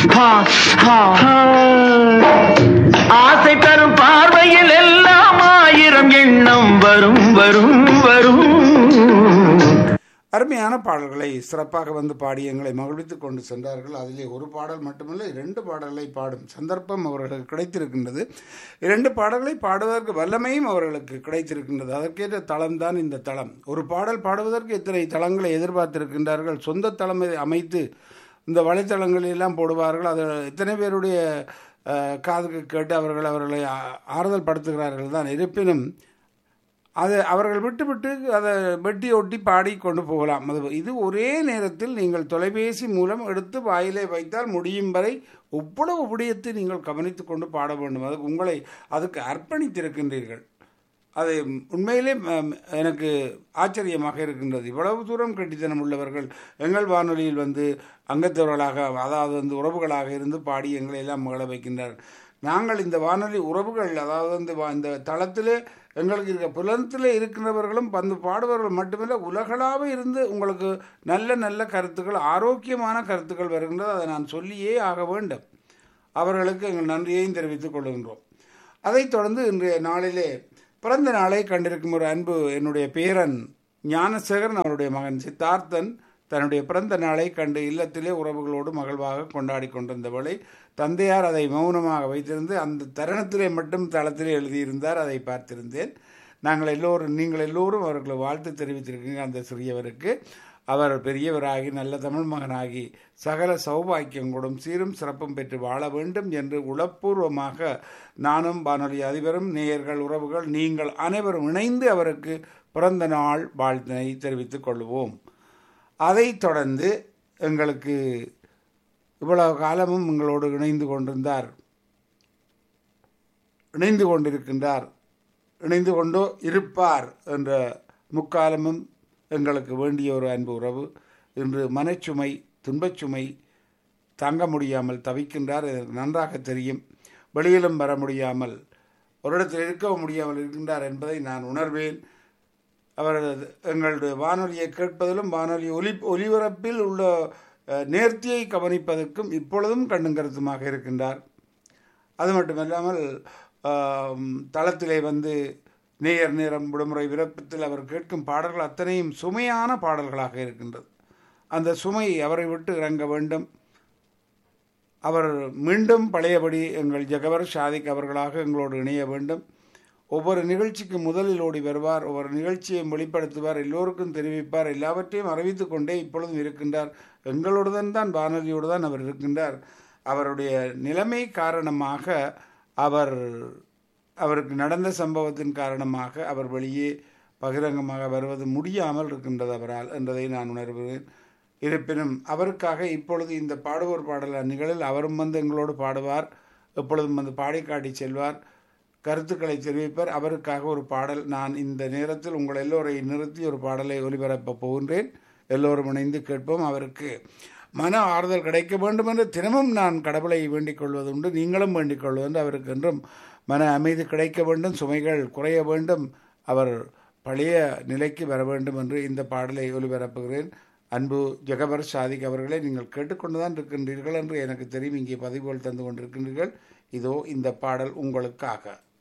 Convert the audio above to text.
ஹா, ஹா. ஆசை தரும் பார்வையில் எல்லாம் ஆயிரம் எண்ணம் வரும் வரும் வரும் அருமையான பாடல்களை சிறப்பாக வந்து பாடி எங்களை மகிழ்வித்துக் கொண்டு சென்றார்கள் அதிலே ஒரு பாடல் மட்டுமல்ல இரண்டு பாடல்களை பாடும் சந்தர்ப்பம் அவர்களுக்கு கிடைத்திருக்கின்றது இரண்டு பாடல்களை பாடுவதற்கு வல்லமையும் அவர்களுக்கு கிடைத்திருக்கின்றது அதற்கேற்ற தளம்தான் இந்த தளம் ஒரு பாடல் பாடுவதற்கு எத்தனை தளங்களை எதிர்பார்த்திருக்கின்றார்கள் சொந்த தளம் அமைத்து இந்த வலைத்தளங்களில் எல்லாம் போடுவார்கள் அது எத்தனை பேருடைய அஹ், காதுக்கு கேட்டு அவர்கள் அவர்களை ஆ- ஆறுதல் படுத்துகிறார்கள் தான் இருப்பினும் அதை அவர்கள் விட்டு விட்டு அதை வெட்டி ஒட்டி பாடி கொண்டு போகலாம் அது இது ஒரே நேரத்தில் நீங்கள் தொலைபேசி மூலம் எடுத்து வாயிலே வைத்தால் முடியும் வரை எவ்வளவு விடயத்தை நீங்கள் கவனித்துக் கொண்டு பாட வேண்டும் அதுக்கு உங்களை அதுக்கு அர்ப்பணித்திருக்கின்றீர்கள் அது உண்மையிலே ம், எனக்கு ஆச்சரியமாக இருக்கின்றது இவ்வளவு தூரம் கட்டித்தனம் உள்ளவர்கள் எங்கள் வானொலியில் வந்து அங்கத்தவர்களாக அதாவது வந்து உறவுகளாக இருந்து பாடி எங்களை எல்லாம் மகள வைக்கின்றார்கள் நாங்கள் இந்த வானொலி உறவுகள் அதாவது வந்து வா- இந்த தளத்திலே எங்களுக்கு இருக்க புலனத்திலே இருக்கிறவர்களும் வந்து பாடுபவர்கள் மட்டுமில்லை உலகளாக இருந்து உங்களுக்கு நல்ல நல்ல கருத்துக்கள் ஆரோக்கியமான கருத்துக்கள் வருகின்றது அதை நான் சொல்லியே ஆக வேண்டும் அவர்களுக்கு எங்கள் நன்றியையும் தெரிவித்துக் கொள்கின்றோம் அதைத் தொடர்ந்து இன்றைய நாளிலே பிறந்த நாளை கண்டிருக்கும் ஒரு அன்பு என்னுடைய பேரன் ஞானசேகரன் அவருடைய மகன் சித்தார்த்தன் தன்னுடைய பிறந்த நாளை கண்டு இல்லத்திலே உறவுகளோடு மகிழ்வாக கொண்டாடி கொண்டிருந்தவளை தந்தையார் அதை மௌனமாக வைத்திருந்து அந்த தருணத்திலே மட்டும் தளத்திலே எழுதியிருந்தார் அதை பார்த்திருந்தேன் நாங்கள் எல்லோரும் நீங்கள் எல்லோரும் அவர்களை வாழ்த்து தெரிவித்திருக்கீங்க அந்த சிறியவருக்கு அவர் பெரியவராகி நல்ல தமிழ் மகனாகி சகல சௌபாக்கியங்களுடன் சீரும் சிறப்பும் பெற்று வாழ வேண்டும் என்று உளப்பூர்வமாக நானும் வானொலி அதிபரும் நேயர்கள் உறவுகள் நீங்கள் அனைவரும் இணைந்து அவருக்கு பிறந்த நாள் வாழ்த்தினை தெரிவித்துக் கொள்வோம் அதைத் தொடர்ந்து எங்களுக்கு இவ்வளவு காலமும் எங்களோடு இணைந்து கொண்டிருந்தார் இணைந்து கொண்டிருக்கின்றார் இணைந்து கொண்டோ இருப்பார் என்ற முக்காலமும் எங்களுக்கு வேண்டிய ஒரு அன்பு உறவு இன்று மனச்சுமை துன்பச்சுமை தாங்க முடியாமல் தவிக்கின்றார் எனக்கு நன்றாக தெரியும் வெளியிலும் வர முடியாமல் ஒரு இடத்தில் இருக்கவும் முடியாமல் இருக்கின்றார் என்பதை நான் உணர்வேன் அவர் எங்களுடைய வானொலியை கேட்பதிலும் வானொலி ஒலி ஒலிபரப்பில் உள்ள அஹ், நேர்த்தியை கவனிப்பதற்கும் இப்பொழுதும் கண்ணும் கருத்துமாக இருக்கின்றார் அது மட்டுமல்லாமல் ஆம், தளத்திலே வந்து நேயர் நேரம் விடுமுறை விருப்பத்தில் அவர் கேட்கும் பாடல்கள் அத்தனையும் சுமையான பாடல்களாக இருக்கின்றது அந்த சுமை அவரை விட்டு இறங்க வேண்டும் அவர் மீண்டும் பழையபடி எங்கள் ஜெகவர் ஷாதிக் அவர்களாக எங்களோடு இணைய வேண்டும் ஒவ்வொரு நிகழ்ச்சிக்கு முதலில் ஓடி வருவார் ஒவ்வொரு நிகழ்ச்சியை வெளிப்படுத்துவார் எல்லோருக்கும் தெரிவிப்பார் எல்லாவற்றையும் அறிவித்துக் கொண்டே இப்பொழுதும் இருக்கின்றார் எங்களுடன் தான் வானொலியோடு தான் அவர் இருக்கின்றார் அவருடைய நிலைமை காரணமாக அவர் அவருக்கு நடந்த சம்பவத்தின் காரணமாக அவர் வெளியே பகிரங்கமாக வருவது முடியாமல் இருக்கின்றது அவரால் என்றதை நான் உணர்கிறேன் இருப்பினும் அவருக்காக இப்பொழுது இந்த பாடுவோர் பாடல் நிகழில் அவரும் வந்து எங்களோடு பாடுவார் எப்பொழுதும் வந்து பாடி காட்டி செல்வார் கருத்துக்களை தெரிவிப்பார் அவருக்காக ஒரு பாடல் நான் இந்த நேரத்தில் உங்கள் எல்லோரையும் நிறுத்தி ஒரு பாடலை ஒலிபரப்ப போகின்றேன் எல்லோரும் இணைந்து கேட்போம் அவருக்கு மன ஆறுதல் கிடைக்க வேண்டும் என்று தினமும் நான் கடவுளை வேண்டிக் கொள்வதுண்டு நீங்களும் வேண்டிக் கொள்வது அவருக்கு என்றும் மன அமைதி கிடைக்க வேண்டும் சுமைகள் குறைய வேண்டும் அவர் பழைய நிலைக்கு வர வேண்டும் என்று இந்த பாடலை ஒலிபரப்புகிறேன் அன்பு ஜெகபர் சாதிக் அவர்களை நீங்கள் கேட்டுக்கொண்டுதான் இருக்கின்றீர்கள் என்று எனக்கு தெரியும் இங்கே பதிவுகள் தந்து கொண்டிருக்கின்றீர்கள் இதோ இந்த பாடல் உங்களுக்காக